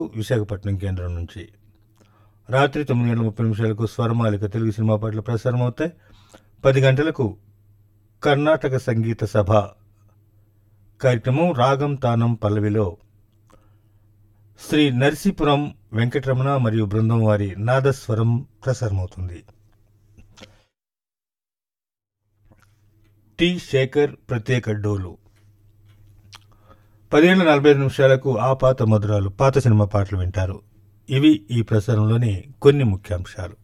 విశాఖపట్నం కేంద్రం నుంచి రాత్రి తొమ్మిది గంటల ముప్పై నిమిషాలకు స్వరమాలిక తెలుగు సినిమా పాటలు ప్రసారం అవుతాయి పది గంటలకు కర్ణాటక సంగీత సభ కార్యక్రమం రాగం తానం పల్లవిలో శ్రీ నరసీపురం వెంకటరమణ మరియు బృందం వారి నాదస్వరం ప్రసారమవుతుంది టి శేఖర్ ప్రత్యేక డోలు పదిహేను నలభై ఐదు నిమిషాలకు ఆ పాత మధురాలు పాత సినిమా పాటలు వింటారు ఇవి ఈ ప్రసారంలోని కొన్ని ముఖ్యాంశాలు